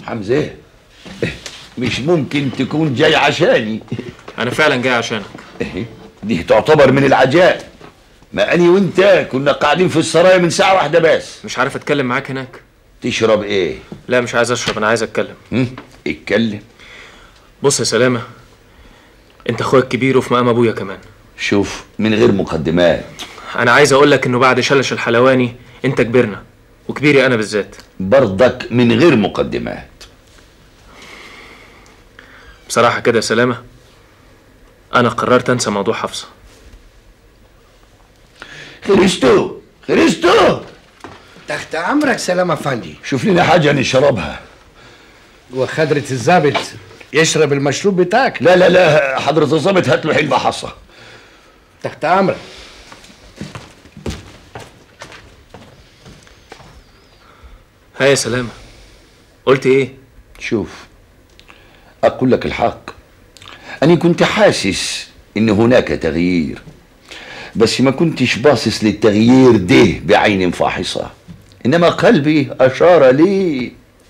حمزه مش ممكن تكون جاي عشاني انا فعلا جاي عشانك إيه، دي تعتبر من العجائب ما اني وانت كنا قاعدين في السرايا من ساعه واحده بس مش عارف اتكلم معاك هناك تشرب ايه لا مش عايز اشرب انا عايز اتكلم هم؟ اتكلم بص يا سلامه انت اخويا الكبير وفي مقام ابويا كمان شوف من غير مقدمات انا عايز اقول لك انه بعد شلش الحلواني انت كبرنا وكبيري انا بالذات برضك من غير مقدمات بصراحه كده يا سلامه انا قررت انسى موضوع حفصه خريستو خريستو تحت امرك سلام افندي شوف لنا حاجه نشربها وخضرة الزابط يشرب المشروب بتاعك لا لا لا حضرة الظابط هات له حلبة حصى تحت امرك ها يا سلامه قلت ايه شوف أقول لك الحق أنا كنت حاسس إن هناك تغيير بس ما كنتش باصص للتغيير ده بعين فاحصة إنما قلبي أشار لي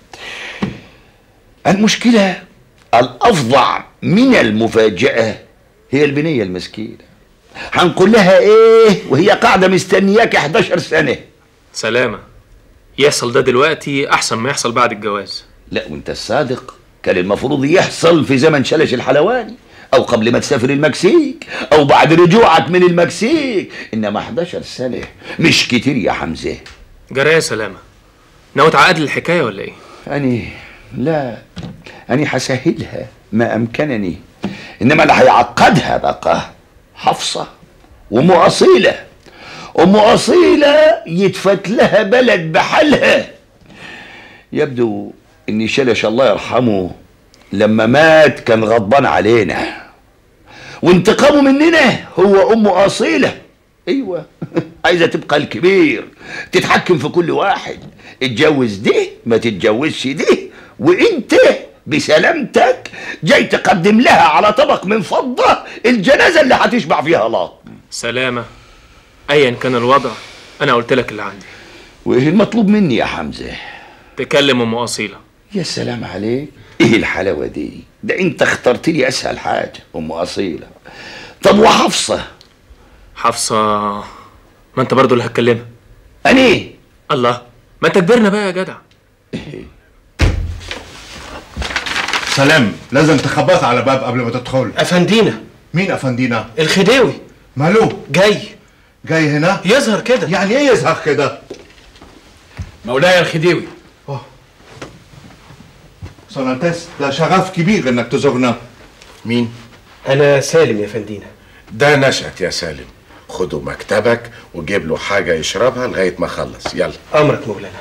المشكلة الأفظع من المفاجأة هي البنية المسكينة هنقول لها إيه وهي قاعدة مستنياك 11 سنة سلامه يحصل ده دلوقتي احسن ما يحصل بعد الجواز لا وانت الصادق كان المفروض يحصل في زمن شلش الحلواني او قبل ما تسافر المكسيك او بعد رجوعك من المكسيك انما 11 سنه مش كتير يا حمزه جرى يا سلامه ناوي تعقد لي الحكايه ولا ايه اني لا اني هسهلها ما امكنني انما اللي هيعقدها بقى حفصه وام اصيله ام اصيله يتفت لها بلد بحالها يبدو ان شلش الله يرحمه لما مات كان غضبان علينا وانتقامه مننا هو ام اصيله ايوه عايزه تبقى الكبير تتحكم في كل واحد اتجوز دي ما تتجوزش دي وانت بسلامتك جاي تقدم لها على طبق من فضه الجنازه اللي هتشبع فيها لاط سلامه ايا كان الوضع انا قلت لك اللي عندي وايه المطلوب مني يا حمزه تكلم ام اصيله يا سلام عليك ايه الحلاوه دي ده انت اخترت لي اسهل حاجه ام اصيله طب وحفصه حفصه ما انت برضو اللي هتكلمها اني الله ما انت كبرنا بقى يا جدع سلام لازم تخبط على باب قبل ما تدخل افندينا مين افندينا الخديوي ماله جاي جاي هنا يظهر كده يعني ايه يظهر كده مولاي الخديوي سونالتس ده شرف كبير انك تزورنا مين؟ انا سالم يا فندينا ده نشأت يا سالم خده مكتبك وجيب له حاجة يشربها لغاية ما اخلص يلا امرك مولانا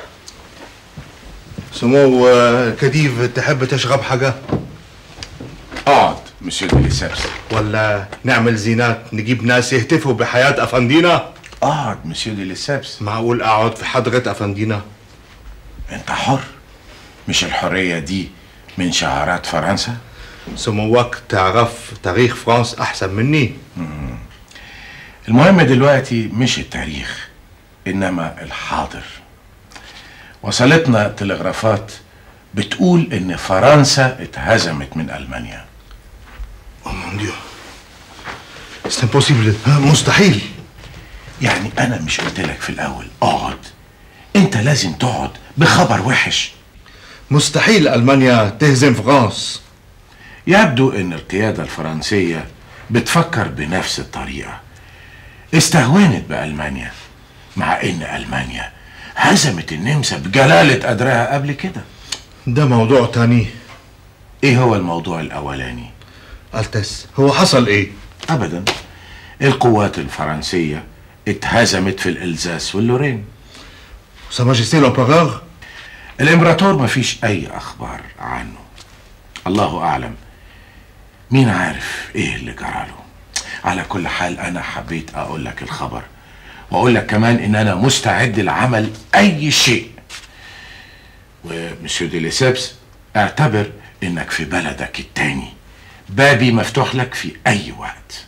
سمو آه، كديف تحب تشرب حاجة اقعد مسيو ديليسابس ولا نعمل زينات نجيب ناس يهتفوا بحياة افندينا اقعد مسيو ديليسابس معقول اقعد في حضرة افندينا انت حر مش الحرية دي من شعارات فرنسا سموك تعرف تاريخ فرنسا احسن مني المهم دلوقتي مش التاريخ انما الحاضر وصلتنا تلغرافات بتقول ان فرنسا اتهزمت من المانيا او مون ديو سي امبوسيبل مستحيل يعني انا مش قلت لك في الاول اقعد انت لازم تقعد بخبر وحش مستحيل المانيا تهزم فرنسا يبدو ان القيادة الفرنسية بتفكر بنفس الطريقة استهونت بألمانيا مع ان ألمانيا هزمت النمسا بجلالة قدرها قبل كده ده موضوع تاني ايه هو الموضوع الاولاني التس هو حصل ايه ابدا القوات الفرنسية اتهزمت في الالزاس واللورين سا ماجستي لامبرور الامبراطور مفيش اي اخبار عنه الله اعلم مين عارف ايه اللي جراله على كل حال انا حبيت اقول لك الخبر واقول لك كمان ان انا مستعد لعمل اي شيء ومسيو دي ليسابس اعتبر انك في بلدك التاني بابي مفتوح لك في اي وقت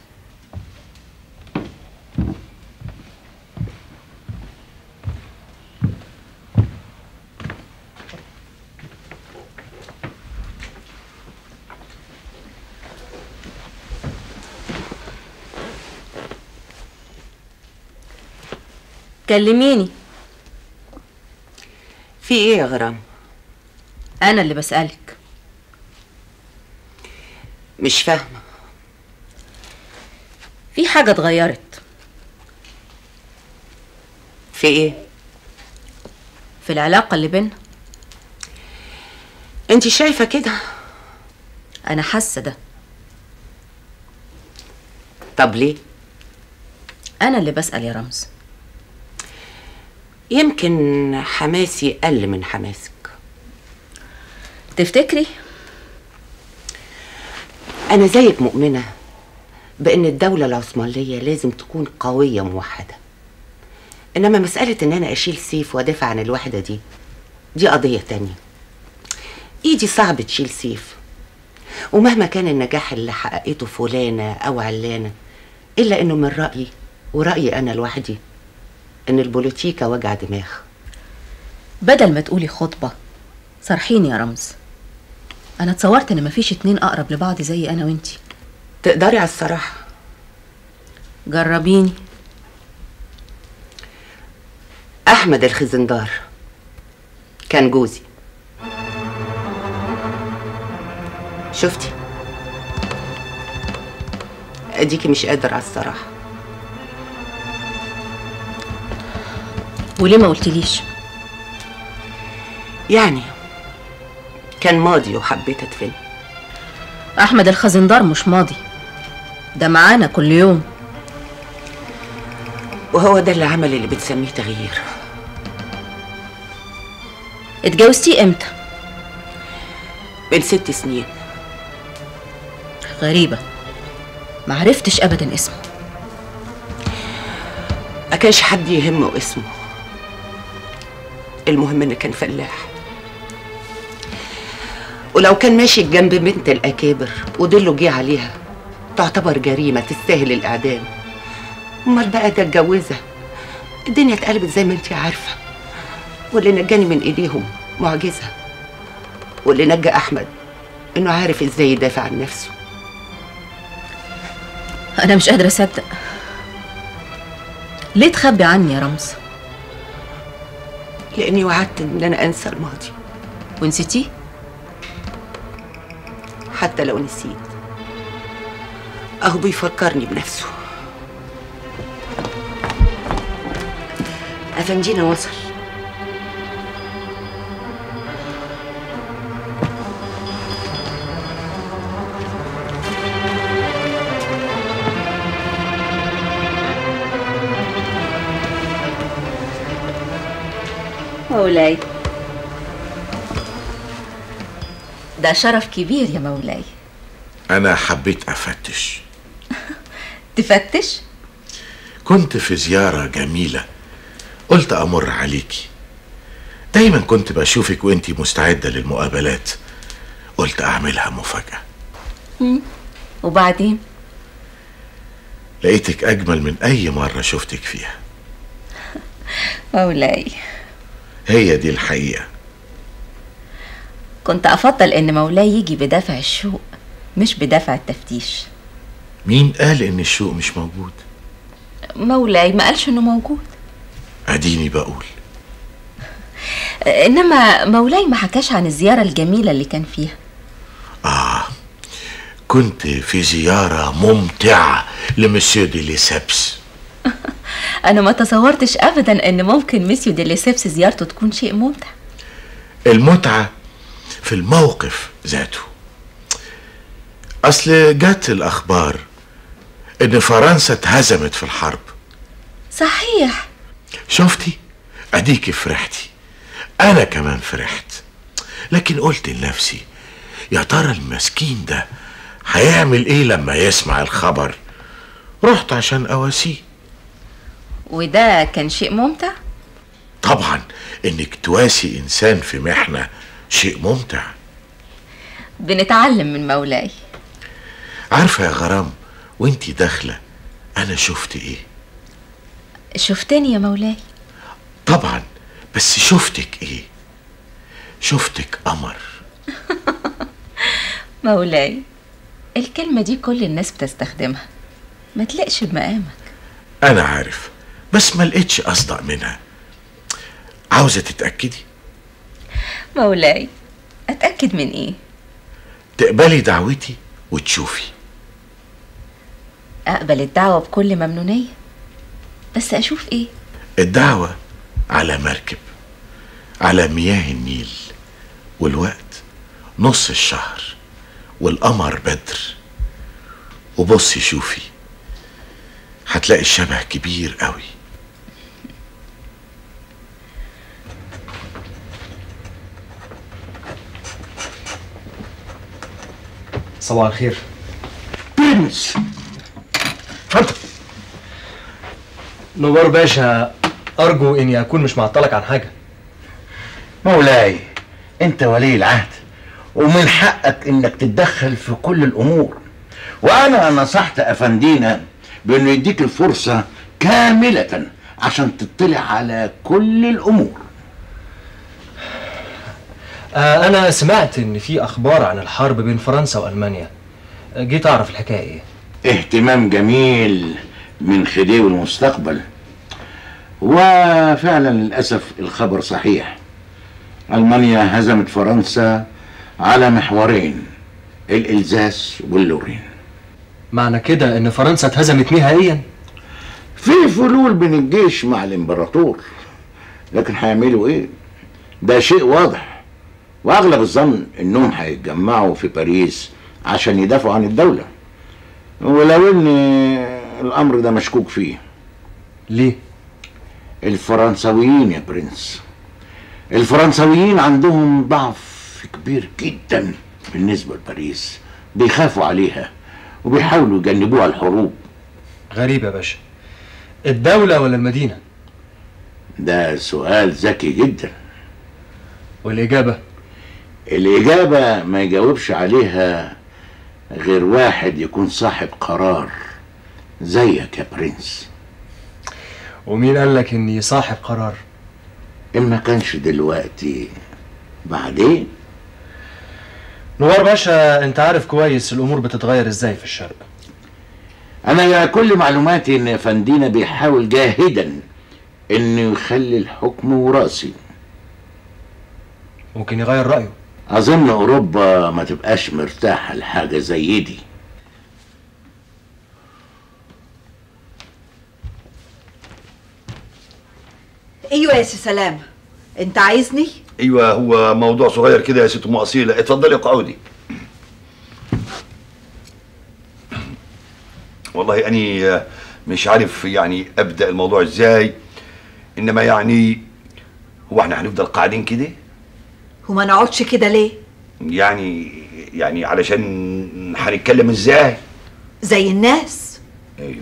كلميني في ايه يا غرام انا اللي بسألك مش فاهمه في حاجة اتغيرت في ايه في العلاقة اللي بينا انت شايفه كده انا حاسة ده طب ليه انا اللي بسأل يا رمز يمكن حماسي قل من حماسك تفتكري انا زيك مؤمنه بان الدوله العثمانيه لازم تكون قويه موحده انما مساله ان انا اشيل سيف وادافع عن الوحده دي دي قضيه تانية ايدي صعب تشيل سيف ومهما كان النجاح اللي حققته فلانه او علانه الا انه من رايي ورايي انا لوحدي ان البوليتيكا وجع دماغ بدل ما تقولي خطبة صرحيني يا رمز انا اتصورت ان مفيش اتنين اقرب لبعض زي انا وانتي تقدري على الصراحه جربيني احمد الخزندار كان جوزي شفتي اديكي مش قادر على الصراحه وليه ما قلتليش يعني كان ماضي وحبيت ادفنه احمد الخزندار مش ماضي ده معانا كل يوم وهو ده اللي عمل اللي بتسميه تغيير اتجوزتيه امتى من ست سنين غريبة معرفتش ابدا اسمه ما كانش حد يهمه اسمه المهم انه كان فلاح ولو كان ماشي جنب بنت الاكابر ودله جه عليها تعتبر جريمه تستاهل الاعدام امال بقى ده اتجوزها الدنيا اتقلبت زي ما انت عارفه واللي نجاني من ايديهم معجزه واللي نجى احمد انه عارف ازاي يدافع عن نفسه انا مش قادرة اصدق ليه تخبي عني يا رمز لاني وعدت ان انا انسى الماضي ونسيتيه حتى لو نسيت اهو بيفكرني بنفسه افندينا وصل مولاي ده شرف كبير يا مولاي أنا حبيت أفتش تفتش كنت في زيارة جميلة قلت أمر عليكي دايما كنت بشوفك وانتي مستعدة للمقابلات قلت أعملها مفاجأة وبعدين لقيتك أجمل من أي مرة شفتك فيها مولاي هي دي الحقيقة كنت افضل ان مولاي يجي بدافع الشوق مش بدافع التفتيش مين قال إن الشوق مش موجود مولاي ما قالش انه موجود أديني بقول انما مولاي ما حكاش عن الزيارة الجميلة اللي كان فيها آه كنت في زيارة ممتعة لمسيو دي ليسبس انا ما تصورتش ابدا ان ممكن ميسيو دي ليسيبس زيارته تكون شيء ممتع المتعة في الموقف ذاته أصل جت الأخبار إن فرنسا اتهزمت في الحرب صحيح شفتي أديكي فرحتي أنا كمان فرحت لكن قلت لنفسي يا ترى المسكين ده هيعمل إيه لما يسمع الخبر رحت عشان أواسيه وده كان شيء ممتع طبعا إنك تواسي إنسان في محنة شيء ممتع بنتعلم من مولاي عارفة يا غرام وانتي داخلة أنا شفت إيه شفتني يا مولاي طبعا بس شفتك إيه شفتك قمر مولاي الكلمة دي كل الناس بتستخدمها ما تلاقش بمقامك أنا عارف بس ما لقيتش اصدق منها عاوزه تتاكدي مولاي اتاكد من ايه تقبلي دعوتي وتشوفي اقبل الدعوه بكل ممنونيه بس اشوف ايه الدعوه على مركب على مياه النيل والوقت نص الشهر والقمر بدر وبصي شوفي هتلاقي الشبه كبير قوي صباح الخير برنس اتفضل نوبار باشا ارجو اني اكون مش معطلك عن حاجه مولاي انت ولي العهد ومن حقك انك تتدخل في كل الامور وانا نصحت افندينا بانه يديك الفرصه كامله عشان تطلع على كل الامور آه انا سمعت ان في اخبار عن الحرب بين فرنسا والمانيا آه، جيت اعرف الحكايه ايه اهتمام جميل من خديوي المستقبل وفعلا للاسف الخبر صحيح المانيا هزمت فرنسا على محورين الالزاس واللورين معنى كده ان فرنسا اتهزمت نهائيا في فلول بين الجيش مع الامبراطور لكن هيعملوا ايه ده شيء واضح واغلب الظن انهم هيتجمعوا في باريس عشان يدافعوا عن الدولة ولو ان الامر ده مشكوك فيه ليه الفرنساويين يا برنس الفرنساويين عندهم ضعف كبير جدا بالنسبة لباريس بيخافوا عليها وبيحاولوا يجنبوها الحروب غريب يا باشا الدوله ولا المدينه ده سؤال ذكي جدا والاجابه الإجابة ما يجاوبش عليها غير واحد يكون صاحب قرار زيك يا برنس ومين قال لك اني صاحب قرار إن ما كانش دلوقتي بعدين نوار باشا انت عارف كويس الامور بتتغير ازاي في الشرق أنا كل معلوماتي إن فندينا بيحاول جاهدا إنه يخلي الحكم وراثي ممكن يغير رايه أظن أوروبا ما تبقاش مرتاحة لحاجة زي دي ايوه يا سي سلامه انت عايزني ايوه هو موضوع صغير كده يا ست ام اصيله اتفضلي اقعدي والله اني مش عارف يعني ابدا الموضوع ازاي انما يعني هو احنا هنفضل قاعدين كده وما نقعدش كده ليه يعني يعني علشان هنتكلم ازاي زي الناس ايوه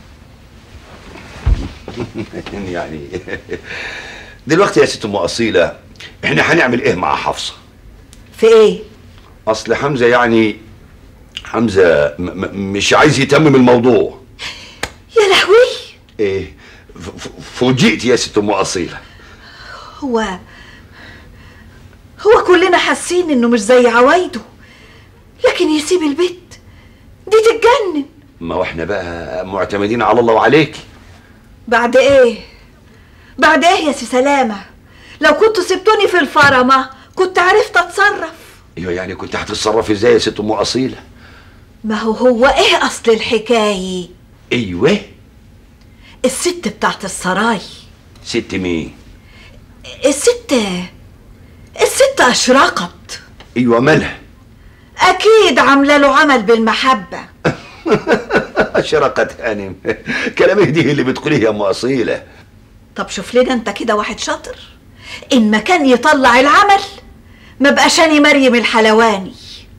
يعني دلوقتي يا ست ام اصيله احنا هنعمل ايه مع حفصه في ايه اصل حمزه يعني حمزه م م مش عايز يتمم الموضوع يا لهوي ايه ف- ف- فوجئت يا ست ام اصيله هو هو كلنا حاسين انه مش زي عوايده لكن يسيب البيت دي تتجنن ما هو احنا بقى معتمدين على الله وعليك بعد ايه بعد ايه يا سي سلامه لو كنتوا سبتوني في الفرمه كنت عرفت اتصرف ايوه يعني كنت هتتصرف ازاي يا ست ام اصيله ما هو هو ايه اصل الحكايه ايوه الست بتاعت السراي ست مين الست الست اشرقت ايوه مالها اكيد عامله له عمل بالمحبه شرقت هانم كلام ايه اللي بتقوليه يا ام اصيله طب شوف لنا انت كده واحد شاطر ان ما كان يطلع العمل ما بقاش أنا مريم الحلواني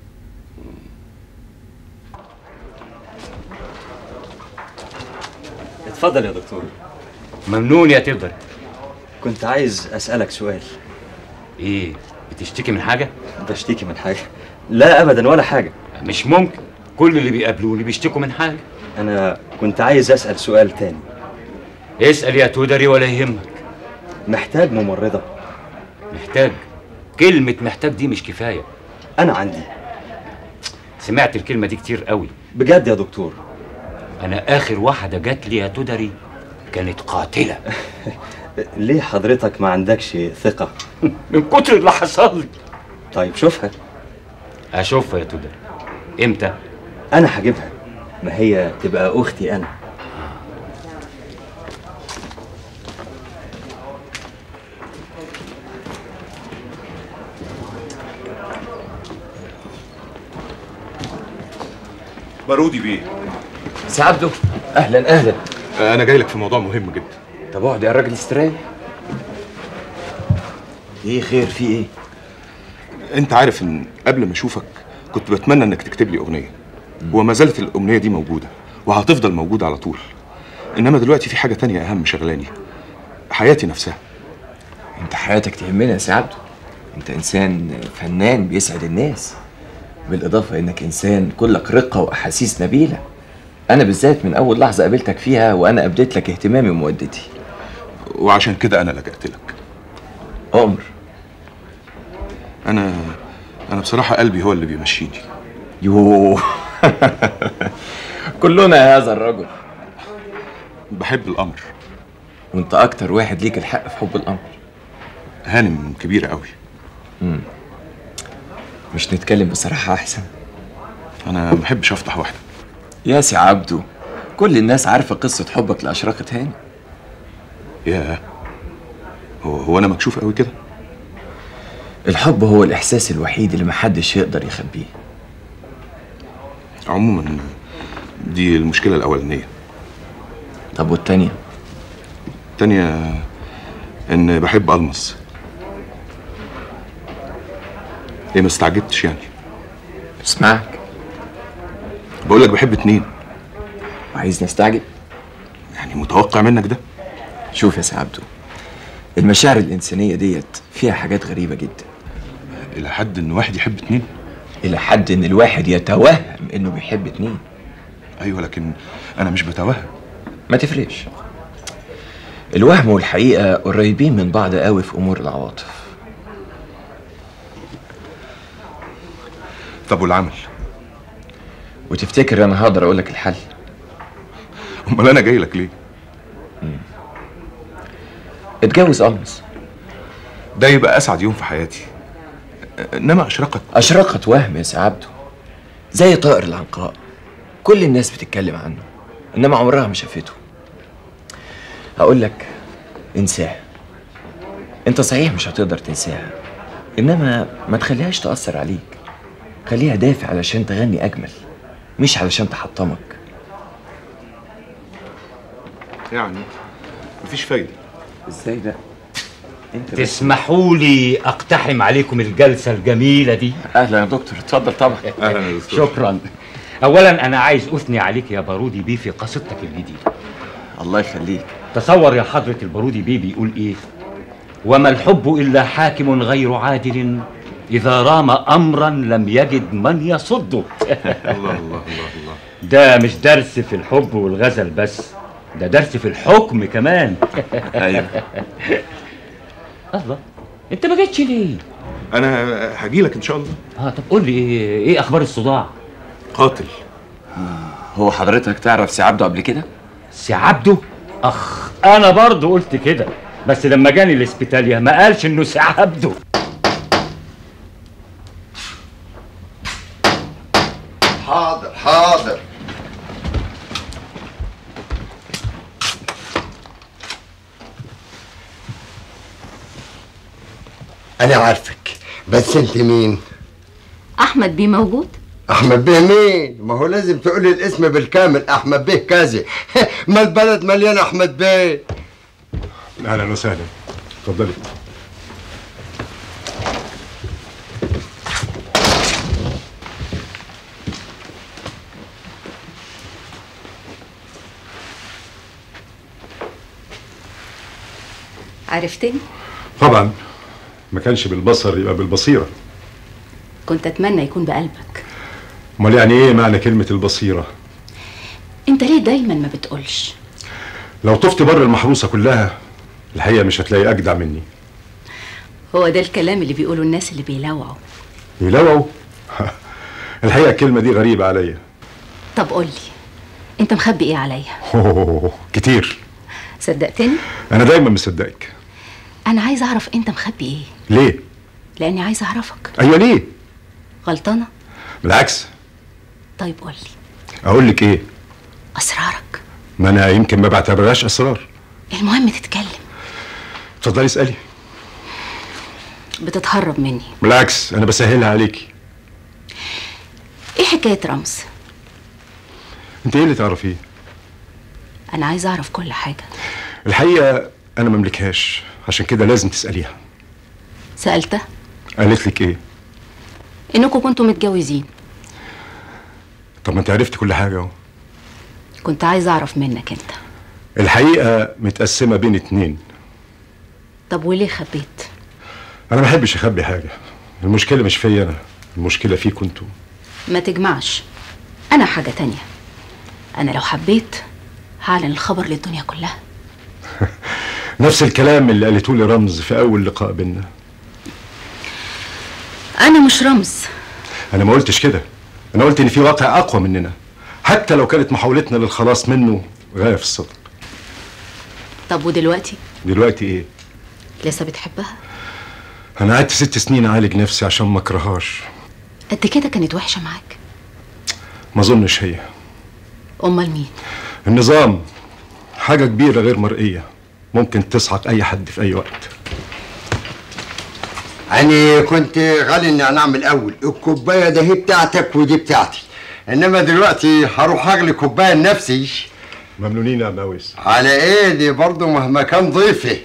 اتفضل يا دكتور ممنون يا تقدر كنت عايز اسالك سؤال ايه بتشتكي من حاجه بشتكي من حاجه لا ابدا ولا حاجه مش ممكن كل اللي بيقابلوني بيشتكوا من حاجه انا كنت عايز اسال سؤال تاني اسال يا تودري ولا يهمك محتاج ممرضه محتاج كلمه محتاج دي مش كفايه انا عندي سمعت الكلمه دي كتير قوي بجد يا دكتور انا اخر واحده جات لي يا تودري كانت قاتله ليه حضرتك ما عندكش ثقة؟ من كتر اللي حصل لي طيب شوفها اشوفها يا تودر امتى أنا هجيبها ما هي تبقى أختي أنا بارودي بيه سي عبده اهلا اهلا انا جاي لك في موضوع مهم جدا طب اقعد يا راجل استريح ايه خير في ايه انت عارف ان قبل ما اشوفك كنت بتمنى انك تكتب لي اغنيه وما زالت الامنيه دي موجوده وهتفضل موجوده على طول انما دلوقتي في حاجه تانية اهم شغلاني حياتي نفسها انت حياتك تهمنا يا سي عبده انت انسان فنان بيسعد الناس بالاضافه انك انسان كلك رقه واحاسيس نبيله انا بالذات من اول لحظه قابلتك فيها وانا ابديت لك اهتمامي ومودتي وعشان كده انا لجأت لك امر انا انا بصراحه قلبي هو اللي بيمشيني يوه كلنا هذا الرجل بحب القمر وانت اكتر واحد ليك الحق في حب القمر هانم كبيره قوي مم. مش نتكلم بصراحه احسن انا ما بحبش افضح واحده يا سي عبده كل الناس عارفه قصه حبك لاشراقه هاني يا هو هو انا مكشوف قوي كده الحب هو الاحساس الوحيد اللي محدش يقدر يخبيه عموما دي المشكله الاولانيه طب والتانيه التانية ان بحب المس ايه ما استعجبتش يعني اسمعك بقول لك بحب اتنين وعايز نستعجب يعني متوقع منك ده شوف يا سي عبده المشاعر الإنسانية ديت فيها حاجات غريبة جدا إلى حد إن واحد يحب اتنين إلى حد إن الواحد يتوهم إنه بيحب اتنين أيوة لكن أنا مش بتوهم ما تفرقش الوهم والحقيقة قريبين من بعض قوي في أمور العواطف طب والعمل وتفتكر أنا هقدر أقول لك الحل أمال أنا جاي لك ليه اتجوز ألمس ده يبقى أسعد يوم في حياتي إنما أشرقت أشرقت وهم يا سي عبده زي طائر العنقاء كل الناس بتتكلم عنه إنما عمرها ما شافته هقول لك انساها انت صحيح مش هتقدر تنساها انما ما تخليهاش تأثر عليك خليها دافع علشان تغني اجمل مش علشان تحطمك يعني مفيش فايدة ازاي ده انت تسمحوا لي اقتحم عليكم الجلسه الجميله دي اهلا يا دكتور اتفضل طبعا اهلا يا دكتور شكرا اولا انا عايز اثني عليك يا بارودي بيه في قصيدتك الجديده الله يخليك تصور يا حضره البارودي بيه بيقول ايه وما الحب الا حاكم غير عادل اذا رام امرا لم يجد من يصده الله الله الله الله ده مش درس في الحب والغزل بس ده درس في الحكم كمان ايوه الله انت ما جيتش ليه أنا هجيلك إن شاء الله اه طب قول لي ايه, إيه اخبار الصداع قاتل هو حضرتك تعرف سي عبده قبل كده سي عبده اخ انا برضه قلت كده بس لما جاني الاسبيتاليا ما قالش انه سي عبده حاضر حاضر انا عارفك بس انت مين احمد بيه موجود احمد بيه مين ما هو لازم تقولي الاسم بالكامل احمد بيه كذا ما البلد مليان احمد بيه اهلا وسهلا اتفضلي عرفتني طبعا ما كانش بالبصر يبقى بالبصيره كنت اتمنى يكون بقلبك امال يعني ايه معنى كلمه البصيره انت ليه دايما ما بتقولش لو طفت بره المحروسه كلها الحقيقه مش هتلاقي اجدع مني هو ده الكلام اللي بيقوله الناس اللي بيلوعوا يلوعوا الحقيقه الكلمه دي غريبه عليا طب قولي انت مخبي ايه عليا أوه، كتير صدقتني انا دايما مصدقك انا عايزه اعرف انت مخبي ايه ليه لاني عايزه اعرفك ايوه ليه غلطانه بالعكس طيب قولي اقول لك ايه اسرارك ما انا يمكن ما بعتبرهاش اسرار المهم تتكلم اتفضلي اسالي بتتهرب مني بالعكس انا بسهلها عليكي ايه حكايه رمز انت ايه اللي تعرفيه انا عايزه اعرف كل حاجه الحقيقه انا ما املكهاش عشان كده لازم تساليها سالتها قالت لك ايه انكم كنتوا متجوزين طب ما انت عرفت كل حاجه اهو كنت عايزه اعرف منك انت الحقيقه متقسمه بين اتنين طب وليه خبيت انا ما بحبش اخبي حاجه المشكله مش فيا انا المشكله فيكم انتوا ما تجمعش انا حاجه تانية انا لو حبيت هعلن الخبر للدنيا كلها نفس الكلام اللي قالته لي رمز في اول لقاء بينا انا مش رمز انا ما قلتش كده انا قلت ان في واقع اقوى مننا حتى لو كانت محاولتنا للخلاص منه غايه في الصدق طب ودلوقتي دلوقتي ايه لسه بتحبها انا قعدت ست سنين اعالج نفسي عشان ما اكرهاش قد كده كانت وحشه معاك ما اظنش هي امال مين النظام حاجه كبيره غير مرئيه ممكن تسحق اي حد في اي وقت أنا كنت غالي إني أنعم الأول الكوباية ده هي بتاعتك ودي بتاعتي إنما دلوقتي هروح أغلي كوباية لنفسي ممنونين يا ماوس على إيه دي برضه مهما كان ضيفي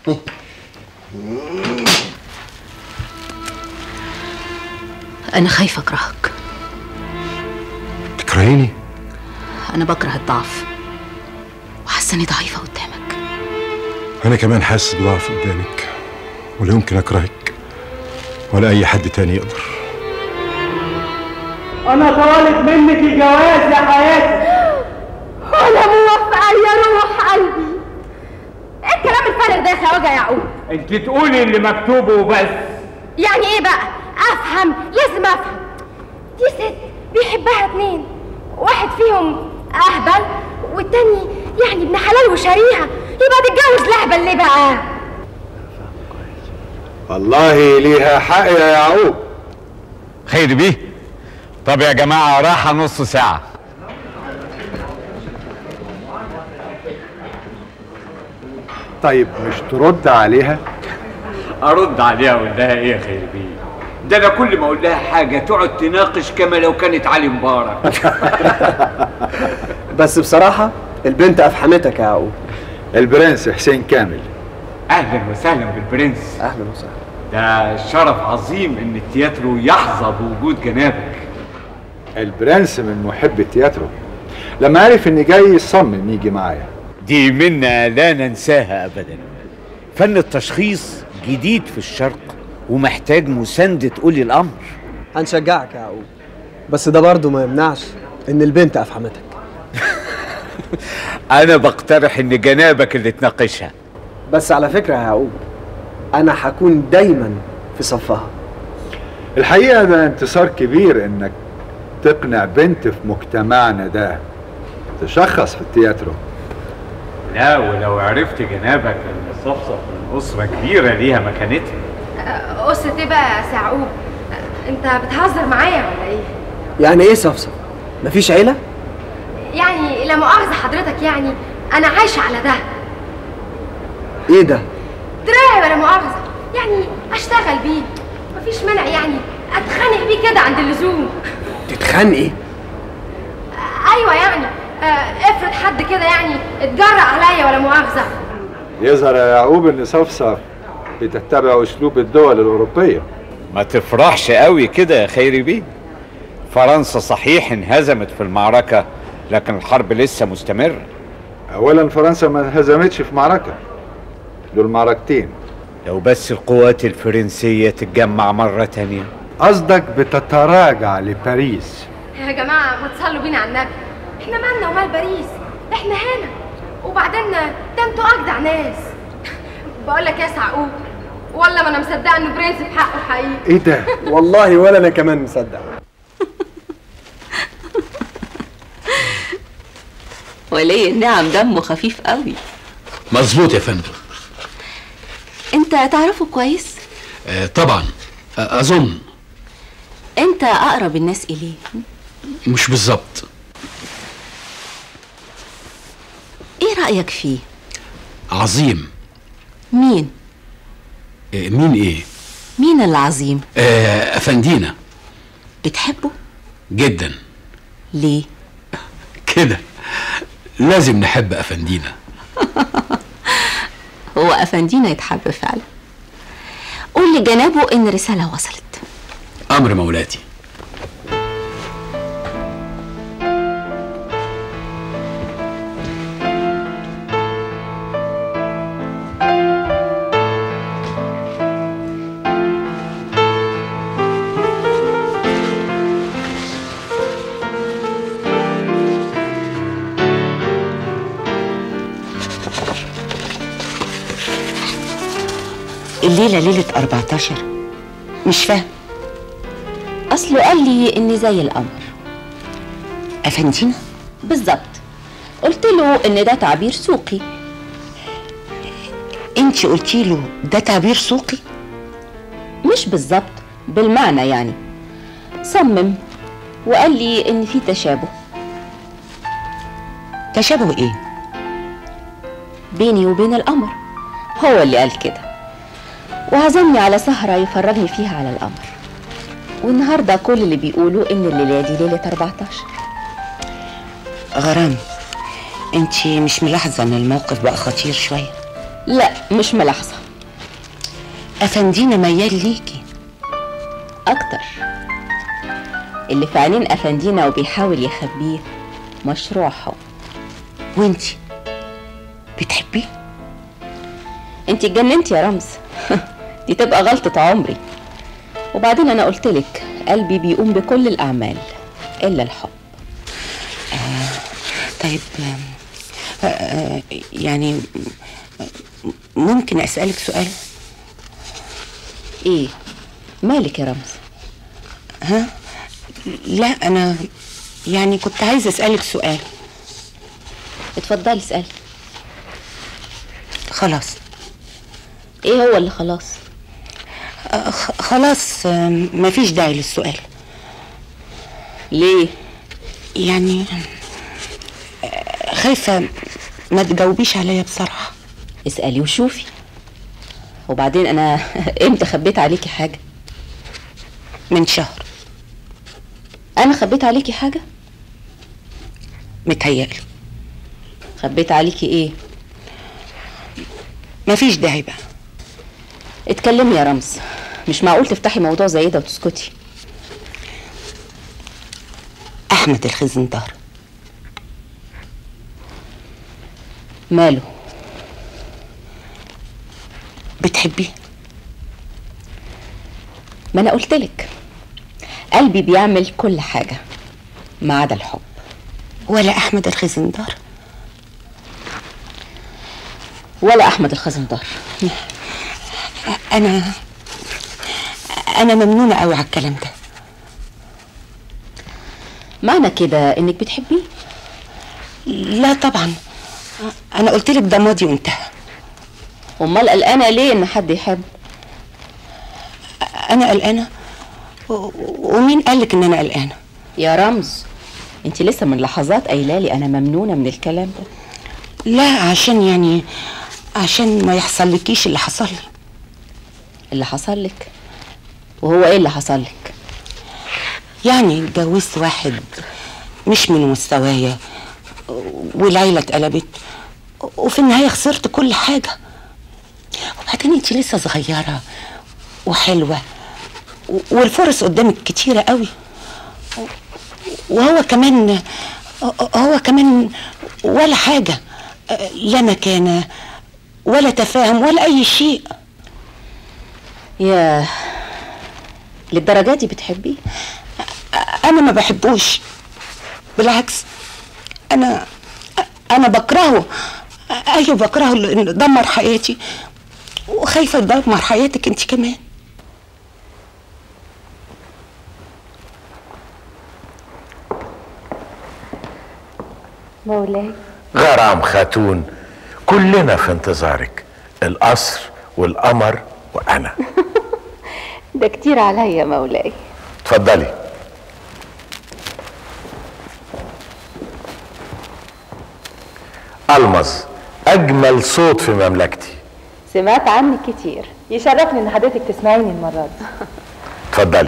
انا خايفه اكرهك تكرهيني انا بكره الضعف وحاسه اني ضعيفه قدامك انا كمان حاسس بضعف قدامك ولا يمكن اكرهك ولا اي حد تاني يقدر انا طالب منك الجواز يا حياتي انا موافقه يا روح قلبي ايه الكلام الفارغ ده يا خواجه يعقوب انت تقولي اللي مكتوب وبس يعني ايه بقى افهم لازم افهم دي ست بيحبها اتنين واحد فيهم اهبل والتاني يعني ابن حلال وشريعه يبقى تتجوز لهبل ليه بقى والله ليها حق يا يعقوب خير بيه طب يا جماعة راحة نص ساعة طيب مش ترد عليها ارد عليها اقول لها ايه يا خير بيه ده انا كل ما اقول لها حاجه تقعد تناقش كما لو كانت علي مبارك بس بصراحة البنت أفحمتك يا يعقوب البرنس حسين كامل اهلا وسهلا بالبرنس اهلا وسهلا ده شرف عظيم ان التياترو يحظى بوجود جنابك البرنس من محب التياترو لما عرف اني جاي صمم يجي معايا دي منا لا ننساها أبدا فن التشخيص جديد في الشرق ومحتاج مساندة أولي الأمر هنشجعك يا يعقوب بس ده برضه ما يمنعش إن البنت أفحمتك أنا بقترح إن جنابك اللي تناقشها بس على فكرة يا يعقوب أنا هكون دايما في صفها الحقيقة ده انتصار كبير انك تقنع بنت في مجتمعنا ده تشخص في التياترو لا ولو عرفت جنابك ان صفصف من اسره كبيره ليها مكانتها قصة ايه بقى يا يعقوب انت بتهزر معايا ولا ايه يعني إيه صفصف؟ مفيش عيلة؟ يعني لا مؤاخذة حضرتك يعني انا عايشة على ده إيه ده؟ دراعي ولا مؤاخذة يعني اشتغل بيه مفيش مانع يعني اتخانق بيه كده عند اللزوم تتخانقي؟ ايوه يعني آه، افرض حد كده يعني اتجرأ عليا ولا مؤاخذة يظهر يا يعقوب ان صفصف بتتبع اسلوب الدول الاوروبيه ما تفرحش قوي كده يا خيري بيه فرنسا صحيح انهزمت في المعركة لكن الحرب لسه مستمرة اولا فرنسا ما انهزمتش في معركه دول معركتين لو بس القوات الفرنسية تتجمع مرة تانية قصدك بتتراجع لباريس يا جماعة ما تصلوا بينا على النبي احنا مالنا ومال باريس احنا هنا وبعدين ده انتوا اجدع ناس بقول لك يا يعقوب والله ما انا مصدقه انه برنس بحقه حقيقي ايه ده؟ والله ولا أنا كمان مصدق ولي النعم دمه خفيف قوي مظبوط يا فندم انت تعرفه كويس آه طبعا آه اظن انت اقرب الناس اليه مش بالظبط ايه رايك فيه عظيم مين آه مين ايه مين العظيم آه افندينا بتحبه جدا ليه كده لازم نحب افندينا هو افندينا يتحب فعلا قول لجنابه ان رساله وصلت امر مولاتي الليلة ليلة 14 مش فاهم اصله قال لي اني زي القمر أفندينا بالظبط قلت له ان ده تعبير سوقي انت قلتي له ده تعبير سوقي مش بالظبط بالمعنى يعني صمم وقال لي ان في تشابه تشابه ايه بيني وبين القمر هو اللي قال كده وعزمني على سهرة يفرجني فيها على القمر والنهاردة كل اللي بيقولوا إن الليلة دي ليلة 14 غرام انت مش ملاحظة ان الموقف بقى خطير شوية لا مش ملاحظة أفندينا ميال ليكي أكتر اللي في عينين أفندينا وبيحاول يخبيه مشروع حب وانتي بتحبيه انت اتجننتي يا رمز دي تبقى غلطة عمري وبعدين أنا قلتلك قلبي بيقوم بكل الأعمال إلا الحب طيب آه، آه، يعني ممكن أسألك سؤال إيه مالك يا رمز ها لا أنا يعني كنت عايزة أسألك سؤال اتفضلي اسألي خلاص إيه هو اللي خلاص آه، خ- خلاص آه، مفيش داعي للسؤال ليه يعني آه، خايفة ما تجاوبيش عليا بصراحة اسألي وشوفي وبعدين أنا إمتى خبيت عليكي حاجة من شهر أنا خبيت عليكي حاجة متهيألي خبيت عليكي إيه مفيش داعي بقى اتكلمي يا رمز مش معقول تفتحي موضوع زي ده وتسكتي أحمد الخزندار ماله بتحبيه ما أنا قلتلك قلبي بيعمل كل حاجة ما عدا الحب ولا أحمد الخزندار ولا أحمد الخزندار أنا أنا ممنونة قوي على الكلام ده معنى كده إنك بتحبيه لا طبعا أنا قلت لك ده ماضي وانتهى أمال قلقانة ليه إن حد يحب أنا قلقانة و- ومين قالك إن أنا قلقانة يا رمز انت لسه من لحظات قايله لي انا ممنونه من الكلام ده لا عشان يعني عشان ما يحصل لكيش اللي حصل لي اللي حصل لك وهو ايه اللي حصل لك يعني اتجوزت واحد مش من مستوايا والعيلة اتقلبت وفي النهاية خسرت كل حاجة وبعدين انت لسه صغيرة وحلوة و- والفرص قدامك كتيرة قوي وهو كمان هو كمان ولا حاجة لا مكانة ولا تفاهم ولا أي شيء يا للدرجة دي بتحبيه أنا ما بحبوش بالعكس أنا أنا بكرهه أيوة بكرهه لأنه دمر حياتي وخايفة يدمر حياتك أنت كمان مولاي غرام خاتون كلنا في انتظارك القصر والقمر وانا ده كتير عليا يا مولاي اتفضلي المظ اجمل صوت في مملكتي سمعت عنك كتير يشرفني ان حضرتك تسمعيني المره دي اتفضلي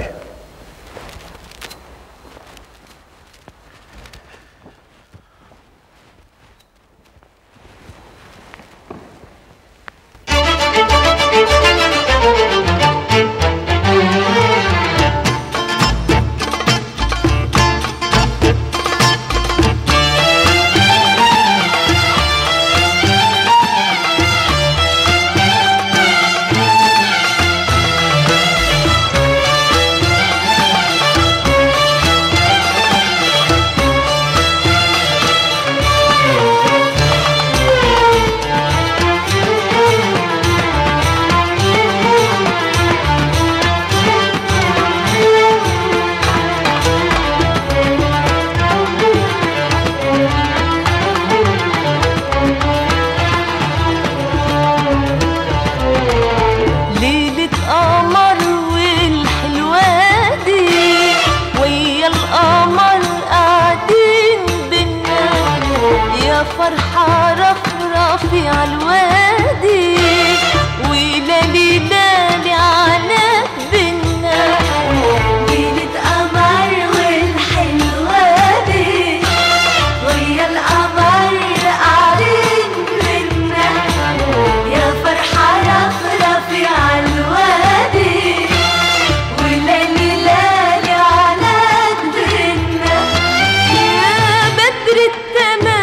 ليلة قمر والحلوة دي ويا القمر قاعدين بينا يا فرحة رفرفي عالوادي ولالي لالي عناك بينا ليلة قمر والحلوة دي ويا القمر قاعدين بينا يا فرحة رفرفي عالوادي وليلي ليلي على قدرنا يا بدر التمام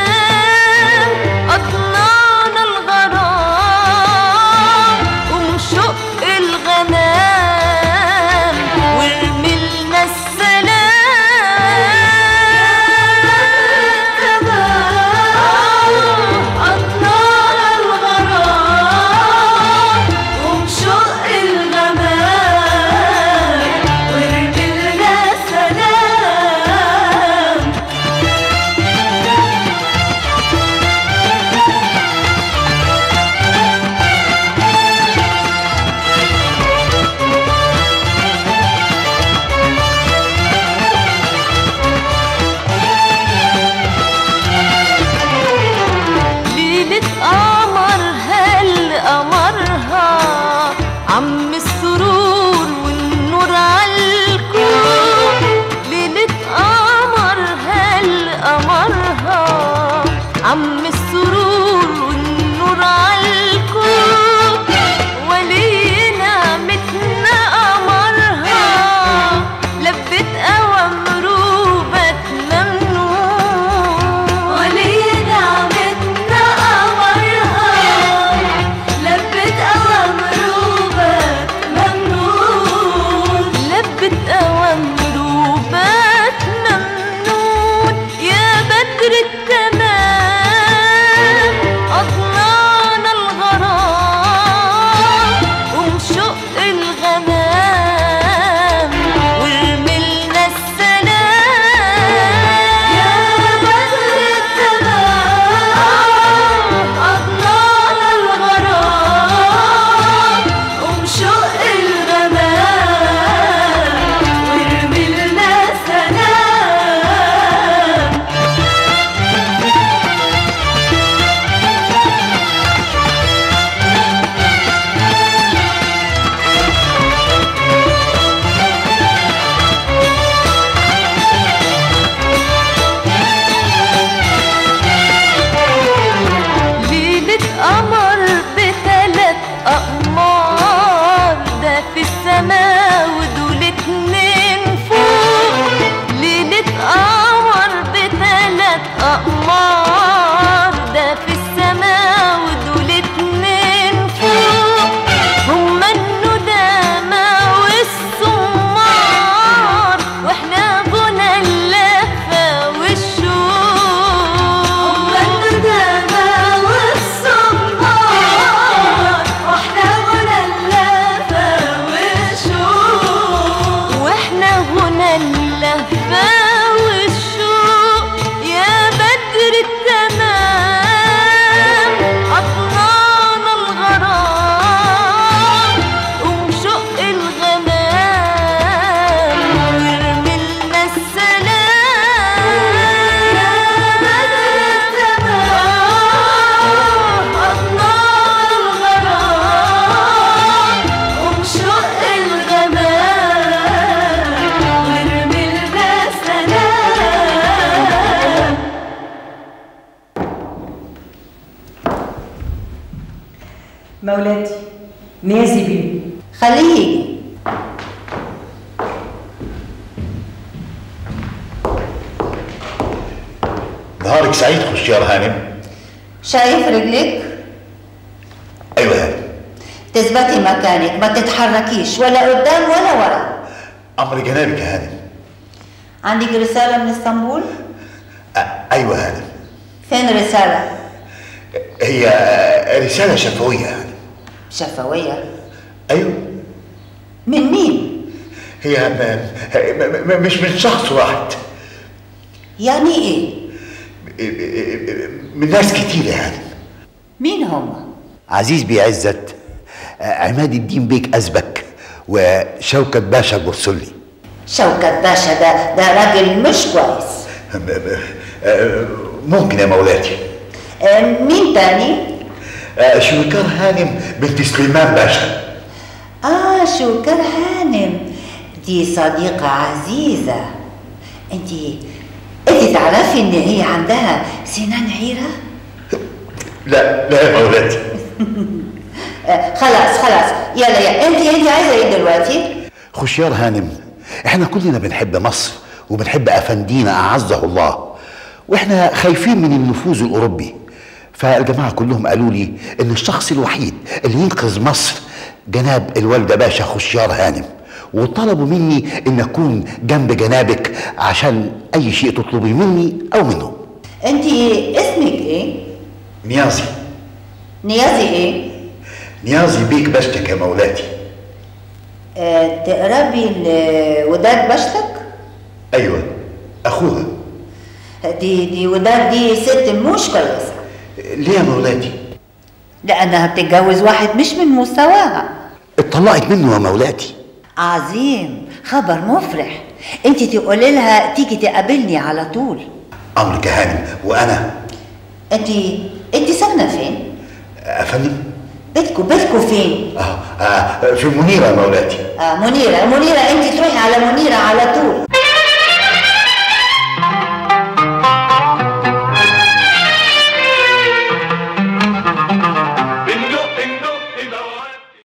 أطلعنا الغرام ومشق الغمام ورملنا السلام أطلعنا الغرام ومشق الغمام ورملنا سلام ليلة قمر هل قمرها عم السرور والنور عالكون ليلة قمر هل قمرها عم السرور والنور عالكون ولينا متنا قمرها لبت أوامره بات ممنون ولينا متنا قمرها لبت أوامره بات مولاتي نيازي بيه خليه يجي نهارك سعيد خشيار هانم شايف رجلك ايوه يا هانم تثبتي مكانك ما تتحركيش ولا قدام ولا ورا امر جنابك يا هانم عندك رسالة من اسطنبول ايوه يا هانم فين رسالة هي رساله شفويه يا هانم شفوية ايوه من مين هي م- م- م- مش من شخص واحد يعني ايه من ناس كتير يا هانم مين هم عزيز بيه عزت عماد الدين بيك ازبك وشوكت باشا البرسلي شوكت باشا ده ده راجل مش كويس ممكن يا مولاتي آه، مين تاني شويكار هانم بنت سليمان باشا اه شوكر هانم دي صديقة عزيزة انت انت تعرفي ان هي عندها سنان عيرة لا لا يا مولاتي آه خلاص خلاص يلا يلا انت انت عايزة ايه دلوقتي خشيار هانم احنا كلنا بنحب مصر وبنحب افندينا اعزه الله واحنا خايفين من النفوذ الاوروبي فالجماعه كلهم قالوا لي ان الشخص الوحيد اللي ينقذ مصر جناب الوالده باشا خشيار هانم وطلبوا مني ان اكون جنب جنابك عشان اي شيء تطلبي مني او منهم انت اسمك ايه نيازي نيازي ايه نيازي بيك بشتك يا مولاتي آه تقربي لوداد بشتك ايوه اخوها دي دي وداد دي ست مش كويسة ليه يا مولاتي لانها بتتجوز واحد مش من مستواها اتطلقت منه يا مولاتي عظيم خبر مفرح انت تقولي لها تيجي تقابلني على طول امرك يا هانم وانا انت انت ساكنه فين افندم بيتكو بيتكو فين آه في منيره يا مولاتي آه منيره منيره انت تروحي على منيره على طول